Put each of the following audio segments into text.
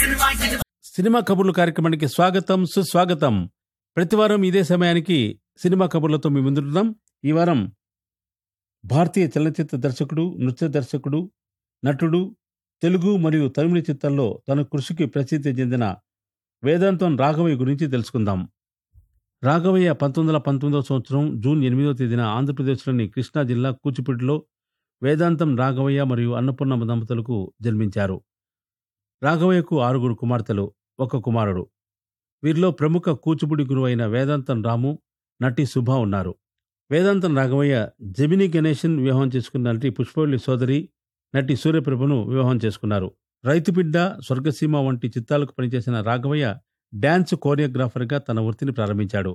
cinema కబుర్లు కార్యక్రమానికి స్వాగతం సుస్వాగతం ప్రతివారం ఇదే సమయానికి సినిమా కబుర్లతో మీ ముందుంటున్నాం ఈ వారం భారతీయ చలనచిత్ర దర్శకుడు నృత్య దర్శకుడు నటుడు తెలుగు మరియు తమిళ చిత్రాల్లో తన కృషికి ప్రసిద్ధి చెందిన వేదాంతం రాఘవయ్య గురించి తెలుసుకుందాం రాఘవయ్య పంతొమ్మిది వందల పంతొమ్మిదవ సంవత్సరం జూన్ ఎనిమిదవ తేదీన ఆంధ్రప్రదేశ్లోని కృష్ణా జిల్లా కూచిపూడిలో వేదాంతం రాఘవయ్య మరియు అన్నపూర్ణమ్మ దంపతులకు జన్మించారు రాఘవయ్యకు ఆరుగురు కుమార్తెలు ఒక కుమారుడు వీరిలో ప్రముఖ కూచిపూడి గురువు అయిన వేదాంతం రాము నటి శుభ ఉన్నారు వేదాంతం రాఘవయ్య జమిని గణేశన్ వివాహం చేసుకున్న నటి పుష్పవల్లి సోదరి నటి సూర్యప్రభను వివాహం చేసుకున్నారు రైతు బిడ్డ స్వర్గసీమ వంటి చిత్రాలకు పనిచేసిన రాఘవయ్య డ్యాన్స్ కోరియోగ్రాఫర్గా తన వృత్తిని ప్రారంభించాడు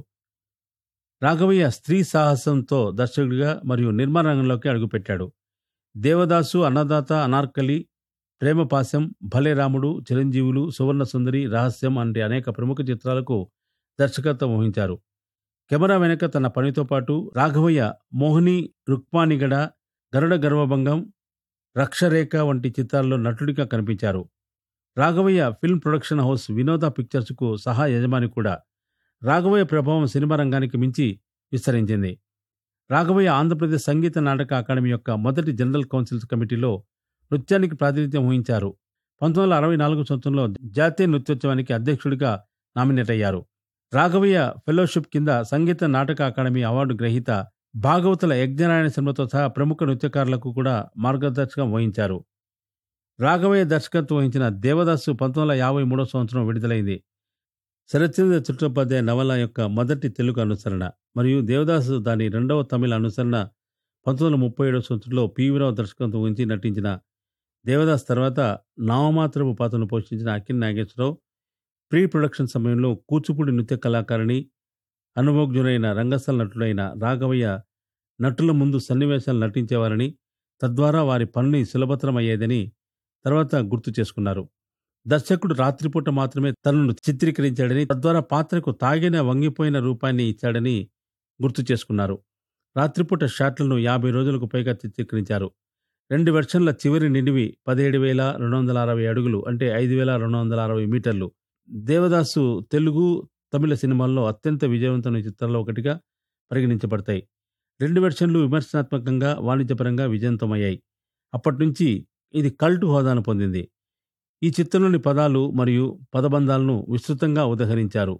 రాఘవయ్య స్త్రీ సాహసంతో దర్శకుడిగా మరియు నిర్మాణ రంగంలోకి అడుగుపెట్టాడు దేవదాసు అన్నదాత అనార్కలి ప్రేమపాశం భలే రాముడు చిరంజీవులు సువర్ణ సుందరి రహస్యం వంటి అనేక ప్రముఖ చిత్రాలకు దర్శకత్వం వహించారు కెమెరా వెనుక తన పనితో పాటు రాఘవయ్య మోహిని రుక్మానిగడ గరుడ గర్వభంగం రక్షరేఖ వంటి చిత్రాల్లో నటుడిగా కనిపించారు రాఘవయ్య ఫిల్మ్ ప్రొడక్షన్ హౌస్ వినోద పిక్చర్స్కు సహా యజమాని కూడా రాఘవయ్య ప్రభావం సినిమా రంగానికి మించి విస్తరించింది రాఘవయ్య ఆంధ్రప్రదేశ్ సంగీత నాటక అకాడమీ యొక్క మొదటి జనరల్ కౌన్సిల్స్ కమిటీలో నృత్యానికి ప్రాతినిధ్యం వహించారు పంతొమ్మిది వందల అరవై నాలుగు సంవత్సరంలో జాతీయ నృత్యోత్సవానికి అధ్యక్షుడిగా నామినేట్ అయ్యారు రాఘవయ్య ఫెలోషిప్ కింద సంగీత నాటక అకాడమీ అవార్డు గ్రహీత భాగవతుల యజ్ఞనారాయణ సినిమాతో సహా ప్రముఖ నృత్యకారులకు కూడా మార్గదర్శకం వహించారు రాఘవయ్య దర్శకత్వం వహించిన దేవదాసు పంతొమ్మిది వందల యాభై మూడో సంవత్సరం విడుదలైంది శరత్చంద్ర చట్టోపాధ్యాయ నవల యొక్క మొదటి తెలుగు అనుసరణ మరియు దేవదాసు దాని రెండవ తమిళ అనుసరణ పంతొమ్మిది వందల ముప్పై ఏడవ సంవత్సరంలో పీవీరావు దర్శకత్వం వహించి నటించిన దేవదాస్ తర్వాత నామమాత్రపు పాత్రను పోషించిన అఖిల్ నాగేశ్వరరావు ప్రీ ప్రొడక్షన్ సమయంలో కూచిపూడి నృత్య కళాకారిణి అనుభవజ్ఞుడైన రంగస్థల నటుడైన రాఘవయ్య నటుల ముందు సన్నివేశాలు నటించేవారని తద్వారా వారి పనిని సులభతరం అయ్యేదని తర్వాత గుర్తు చేసుకున్నారు దర్శకుడు రాత్రిపూట మాత్రమే తనను చిత్రీకరించాడని తద్వారా పాత్రకు తాగిన వంగిపోయిన రూపాన్ని ఇచ్చాడని గుర్తు చేసుకున్నారు రాత్రిపూట షాట్లను యాభై రోజులకు పైగా చిత్రీకరించారు రెండు వెర్షన్ల చివరి నిడివి పదిహేడు వేల రెండు వందల అరవై అడుగులు అంటే ఐదు వేల రెండు వందల అరవై మీటర్లు దేవదాసు తెలుగు తమిళ సినిమాల్లో అత్యంత విజయవంతమైన చిత్రాల్లో ఒకటిగా పరిగణించబడతాయి రెండు వెర్షన్లు విమర్శనాత్మకంగా వాణిజ్యపరంగా విజయవంతమయ్యాయి అప్పటి నుంచి ఇది కల్టు హోదాను పొందింది ఈ చిత్రంలోని పదాలు మరియు పదబంధాలను విస్తృతంగా ఉదహరించారు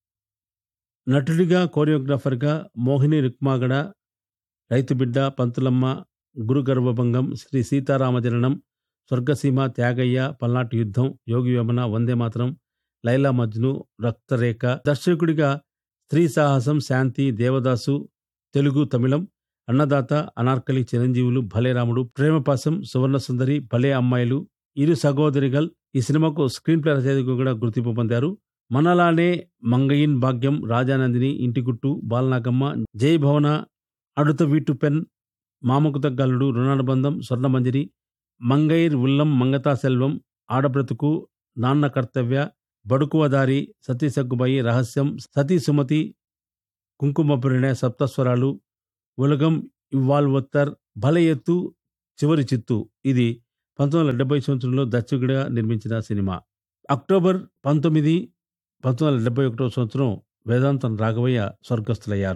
నటుడిగా కోరియోగ్రాఫర్గా మోహిని రుక్మాగడ రైతు బిడ్డ పంతులమ్మ గురు గర్భభంగం శ్రీ సీతారామజననం స్వర్గసీమ త్యాగయ్య పల్నాటి యుద్ధం యోగి వేమన వందే మాతరం లైలా మజ్ను రక్తరేఖ దర్శకుడిగా స్త్రీ సాహసం శాంతి దేవదాసు తెలుగు తమిళం అన్నదాత అనార్కలి చిరంజీవులు భలే రాముడు ప్రేమపాసం సువర్ణ సుందరి భలే అమ్మాయిలు ఇరు సహోదరిగల్ ఈ సినిమాకు స్క్రీన్ ప్లే రచయితగా కూడా గుర్తింపు పొందారు మనలానే మంగయిన్ భాగ్యం రాజానందిని ఇంటిగుట్టు బాలనాగమ్మ జై భవన అడుత వీటు పెన్ మామకు తగ్గల్లుడు రుణానుబంధం స్వర్ణమంజరి మంగైర్ ఉల్లం మంగతా సెల్వం ఆడబ్రతుకు నాన్న కర్తవ్య బడుకువదారి సతీ సగ్గుబాయి రహస్యం సతీ సుమతి కుంకుమపురిణ సప్తస్వరాలు ఉలగం ఇవ్వాల్వత్తర్ భల ఎత్తు చివరి చిత్తు ఇది పంతొమ్మిది వందల డెబ్బై సంవత్సరంలో దర్శకుడిగా నిర్మించిన సినిమా అక్టోబర్ పంతొమ్మిది పంతొమ్మిది వందల డెబ్బై ఒకటో సంవత్సరం వేదాంతం రాఘవయ్య స్వర్గస్థులయ్యారు